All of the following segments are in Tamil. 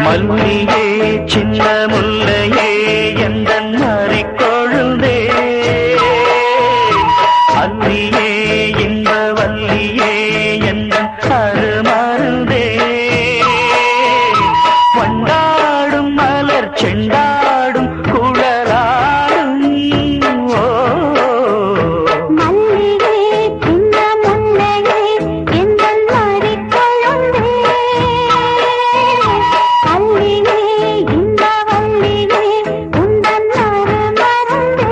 மல்லியே சின்ன முல்லையே எந்த கொழுந்தே அல்லியே இன்ப வல்லியே எந்த அருமருந்தே வண்டாடும் மலர் செண்டாடும் குழலாடும் ஓ மல்லிகை சின்ன முல்லையே எந்தன் மறிக்கொழுந்தே அல்லியே இந்த வல்லியே உந்தன் அருமருந்தே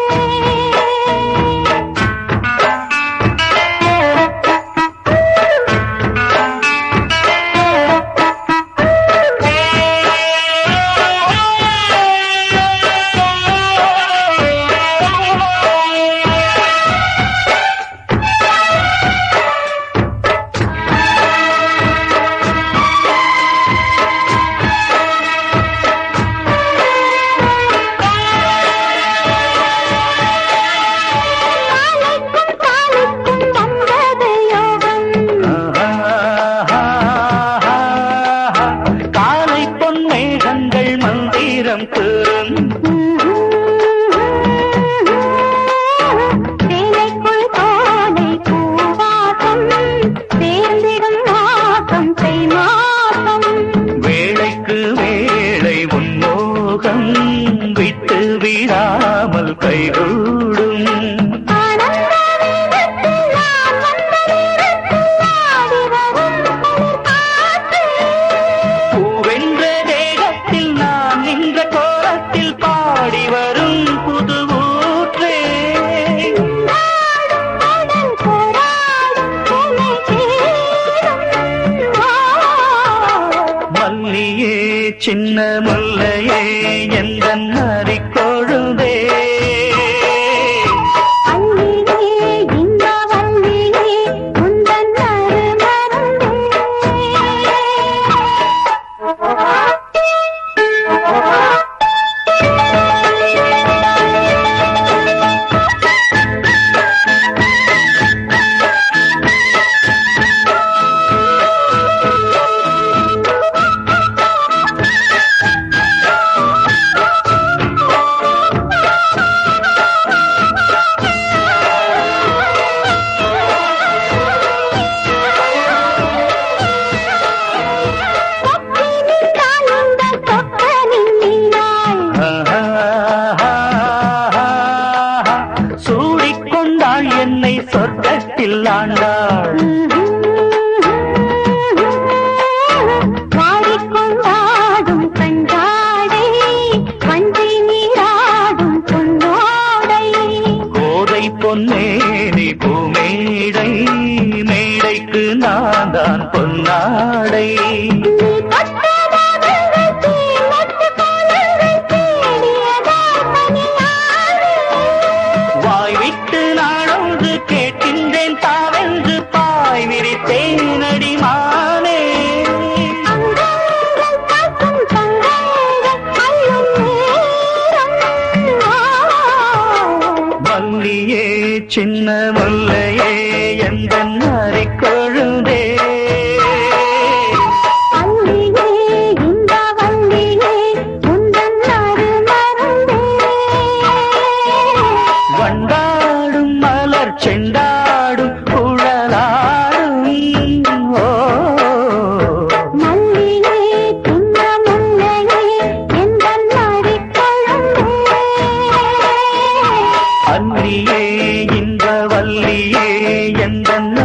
காலைக்கும் காலைக்கும் வந்தது யோகம் காலை பொன்மேகங்கள் மந்திரம் கூறும் சேலைக்குள் காலை பூவாசம் சேர்ந்திடும் மாசம் செய் மாசம் வேளைக்கு வேளை உன்மோகம் விட்டு விடாமல் கைகூடும் ஆனந்த வீரத்தில் நான் வந்த நேரத்தில் ஆடி வரும் குளிர் காற்று பூவென்ற தேகத்தில் நான் நின்ற கோலத்தில் பாடி வரும் புது ஊற்றே நாடும் கடல் போராடும் துணை சேரும் மல்லியே சின்ன முல்லையே எந்த நரிக்கொழுதே அல்லியே இந்த வல்லியே உந்தன் சூடிக்கொண்டாள் என்னை சொர்க்கத்தில் ஆண்டாள் வாடிக்கொண்டாடும் கண்டாடை வஞ்சி நீராடும் பொன்னோடை கோதை பொன்னேனி பூமேடை மேடைக்கு நான் தான் பொன்னாடை நீ தொட்டதாகவே தீமத்து போலவே தேடியதால் பனியாறு வாய் விட்டு நாடொன்று கேட்கின்றேன் தாவென்று பாய் விரித்தேனடி மானே அங்கங்கள் காக்கும் தங்கங்கள் அள்ளும் நேரம் மல்லியே சின்ன முல்லையே எந்த நரிக்கொழுந்தே அல்லியே இந்த வல்லியே உந்தன் அருமருந்தே வண்டாடும் மலர் செண்டாடும் குழலாடும் ஓ மல்லியே சின்ன முல்லையே எந்தன் மறிக்கொழுந்தே அல்லியே இந்த வல்லியே எந்த